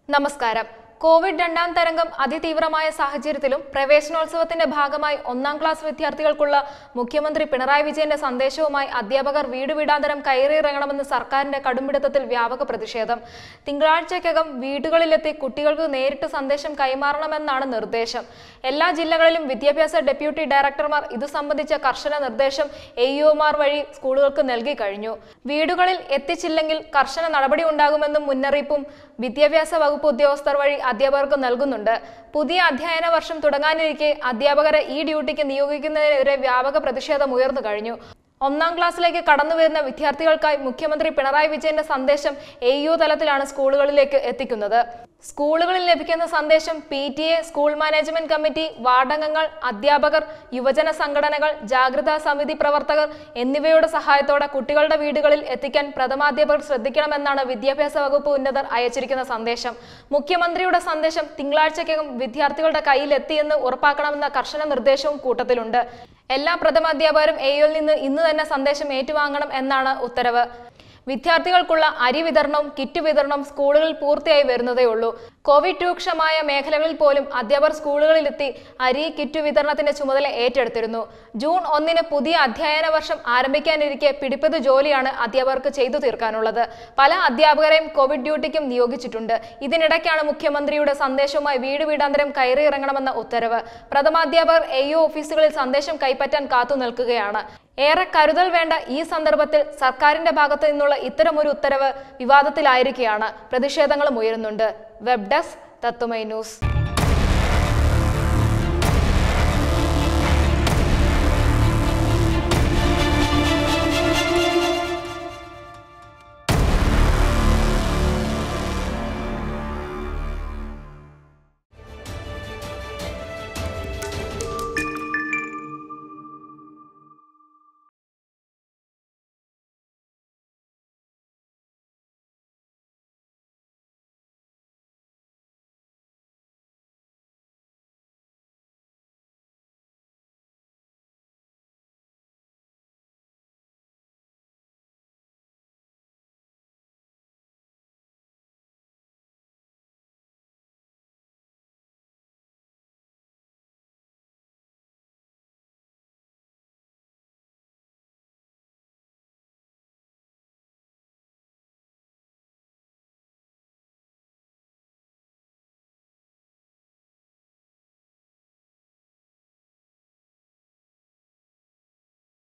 നമസ്കാരം കോവിഡ് രണ്ടാം തരംഗം അതിതീവ്രമായ സാഹചര്യത്തിലും പ്രവേശനോത്സവത്തിന്റെ ഭാഗമായി ഒന്നാം ക്ലാസ് വിദ്യാർത്ഥികൾക്കുള്ള മുഖ്യമന്ത്രി പിണറായി വിജയന്റെ സന്ദേശവുമായി അധ്യാപകർ വീട് വീടാന്തരം കയറിയിറങ്ങണമെന്ന് സർക്കാരിന്റെ കടുംപിടുത്തത്തിൽ വ്യാപക പ്രതിഷേധം തിങ്കളാഴ്ചയ്ക്കകം വീടുകളിലെത്തി കുട്ടികൾക്ക് നേരിട്ട് സന്ദേശം കൈമാറണമെന്നാണ് നിർദ്ദേശം എല്ലാ ജില്ലകളിലും വിദ്യാഭ്യാസ ഡെപ്യൂട്ടി ഡയറക്ടർമാർ ഇതു സംബന്ധിച്ച കർശന നിർദ്ദേശം എഇഒമാർ വഴി സ്കൂളുകൾക്ക് നൽകി കഴിഞ്ഞു വീടുകളിൽ എത്തിച്ചില്ലെങ്കിൽ കർശന നടപടി ഉണ്ടാകുമെന്നും മുന്നറിയിപ്പും വിദ്യാഭ്യാസ വകുപ്പ് ഉദ്യോഗസ്ഥർ വഴി അധ്യാപകർക്ക് നൽകുന്നുണ്ട് പുതിയ അധ്യയന വർഷം തുടങ്ങാനിരിക്കെ അധ്യാപകരെ ഈ ഡ്യൂട്ടിക്ക് നിയോഗിക്കുന്നതിനെതിരെ വ്യാപക പ്രതിഷേധം ഉയർന്നു കഴിഞ്ഞു ഒന്നാം ക്ലാസ്സിലേക്ക് കടന്നുവരുന്ന വിദ്യാർത്ഥികൾക്കായി മുഖ്യമന്ത്രി പിണറായി വിജയന്റെ സന്ദേശം എ യു തലത്തിലാണ് സ്കൂളുകളിലേക്ക് എത്തിക്കുന്നത് സ്കൂളുകളിൽ ലഭിക്കുന്ന സന്ദേശം P T A school management committee വാർഡംഗങ്ങൾ അധ്യാപകർ യുവജന സംഘടനകൾ ജാഗ്രതാ സമിതി പ്രവർത്തകർ എന്നിവയുടെ സഹായത്തോടെ കുട്ടികളുടെ വീടുകളിൽ എത്തിക്കാൻ പ്രഥമാധ്യാപകർ ശ്രദ്ധിക്കണമെന്നാണ് വിദ്യാഭ്യാസ വകുപ്പ് ഉന്നതർ അയച്ചിരിക്കുന്ന സന്ദേശം മുഖ്യമന്ത്രിയുടെ സന്ദേശം തിങ്കളാഴ്ചയ്ക്കകം വിദ്യാർത്ഥികളുടെ കയ്യിലെത്തിയെന്ന് ഉറപ്പാക്കണമെന്ന കർശന നിർദ്ദേശവും കൂട്ടത്തിലുണ്ട് എല്ലാ പ്രഥമാധ്യാപകരും എയിൽ നിന്ന് ഇന്ന് തന്നെ സന്ദേശം ഏറ്റുവാങ്ങണം എന്നാണ് ഉത്തരവ് വിദ്യാർത്ഥികൾക്കുള്ള അരി വിതരണവും കിറ്റ് വിതരണവും സ്കൂളുകളിൽ പൂർത്തിയായി വരുന്നതേ ഉള്ളൂ കോവിഡ് രൂക്ഷമായ മേഖലകളിൽ പോലും അധ്യാപകർ സ്കൂളുകളിലെത്തി അരി കിറ്റ് വിതരണത്തിന്റെ ചുമതല ഏറ്റെടുത്തിരുന്നു ജൂൺ ഒന്നിന് പുതിയ അധ്യയന വർഷം ആരംഭിക്കാനിരിക്കെ പിടിപ്പത് ജോലിയാണ് അധ്യാപകർക്ക് ചെയ്തു തീർക്കാനുള്ളത് പല അധ്യാപകരെയും കോവിഡ് ഡ്യൂട്ടിക്കും നിയോഗിച്ചിട്ടുണ്ട് ഇതിനിടയ്ക്കാണ് മുഖ്യമന്ത്രിയുടെ സന്ദേശവുമായി വീട് വീടാന്തരം കയറിയിറങ്ങണമെന്ന ഉത്തരവ് പ്രഥമാധ്യാപകർ എ ഓഫീസുകളിൽ സന്ദേശം കൈപ്പറ്റാൻ കാത്തു നിൽക്കുകയാണ് ഏറെ കരുതൽ വേണ്ട ഈ സന്ദർഭത്തിൽ സർക്കാരിന്റെ ഭാഗത്തു നിന്നുള്ള ഇത്തരമൊരു ഉത്തരവ് വിവാദത്തിലായിരിക്കെയാണ് പ്രതിഷേധങ്ങളും ഉയരുന്നുണ്ട് വെബ് ഡെസ്ക് തത്തുമൈ ന്യൂസ്